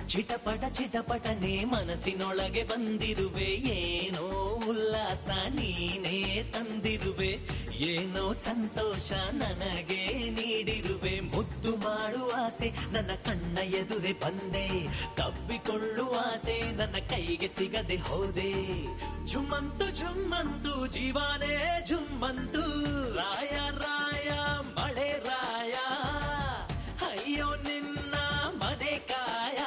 ಚಿಟಪಟ ಚಿಟಪಟನೆ ಮನಸ್ಸಿನೊಳಗೆ ಬಂದಿರುವೆ ಏನೋ ಉಲ್ಲಾಸ ನೀನೇ ತಂದಿರುವೆ ಏನೋ ಸಂತೋಷ ನನಗೆ ನೀಡಿರುವೆ ಮುದ್ದು ಮಾಡುವ ಆಸೆ ನನ್ನ ಕಣ್ಣ ಎದುರೆ ಬಂದೆ ಕಬ್ಬಿಕೊಳ್ಳುವ ಆಸೆ ನನ್ನ ಕೈಗೆ ಸಿಗದೆ ಹೋದೆ ಝುಮ್ಮಂತು ಝುಮ್ಮಂತು ಜೀವಾನೇ ಝುಮ್ಮಂತು ರಾಯ ರಾಯ ಮಳೆ ರಾಯ ಅಯ್ಯೋ ನಿನ್ನ ಮನೆ ಕಾಯ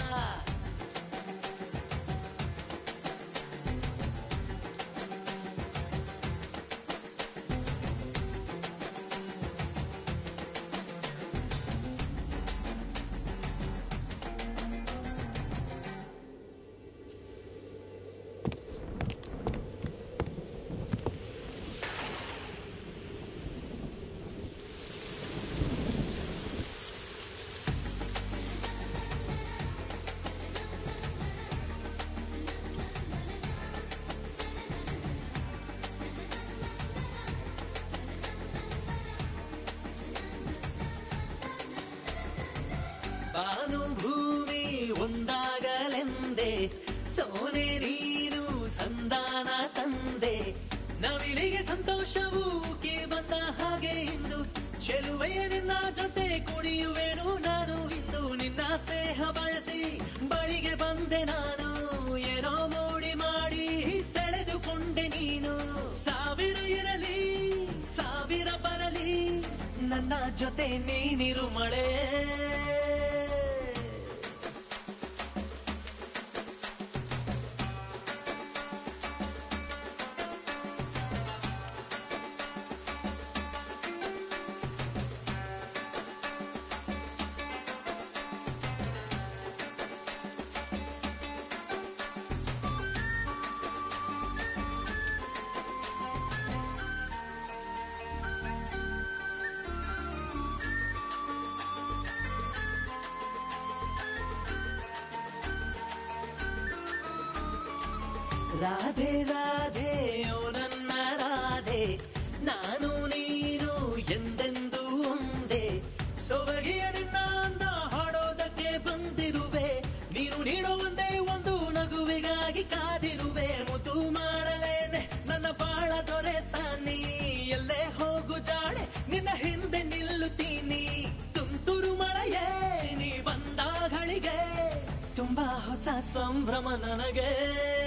ಬಾನು ಭೂಮಿ ಒಂದಾಗಲೆಂದೆ ಸೋನೆ ನೀನು ಸಂದಾನ ತಂದೆ ನವಿಲಿಗೆ ಸಂತೋಷವು ಕೇ ಬಂದ ಹಾಗೆ ಇಂದು ಚೆಲುವೆಯ ನಿನ್ನ ಜೊತೆ ಕುಣಿಯುವೆನು ನಾನು ಇಂದು ನಿನ್ನ ಸ್ನೇಹ ಬಯಸಿ ಬಳಿಗೆ ಬಂದೆ ನಾನು ಏನೋ ಮೋಡಿ ಮಾಡಿ ಸೆಳೆದುಕೊಂಡೆ ನೀನು ಸಾವಿರ ಇರಲಿ ಸಾವಿರ ಬರಲಿ ನನ್ನ ಜೊತೆ ನೀನಿರು ಮಳೆ ರಾಧೆ ರಾಧೆ ಓ ನನ್ನ ರಾಧೆ ನಾನು ನೀನು ಎಂದೆಂದು ಒಂದೇ ಸೊಬಗಿಯ ನಿನ್ನ ಅಂದ ಹಾಡೋದಕ್ಕೆ ಬಂದಿರುವೆ ನೀನು ನೀಡೋ ಒಂದೇ ಒಂದು ನಗುವಿಗಾಗಿ ಕಾದಿರುವೆ ಮುದ್ದು ಮಾಡಲೇನೆ ನನ್ನ ಬಾಳ ದೊರೆ ಸಾನಿ ಎಲ್ಲೇ ಹೋಗು ಜಾಣೆ ನಿನ್ನ ಹಿಂದೆ ನಿಲ್ಲುತ್ತೀನಿ ತುಂತುರು ಮಳೆಯೇ ನೀ ಬಂದ ಗಳಿಗೆ ತುಂಬಾ ಹೊಸ ಸಂಭ್ರಮ ನನಗೆ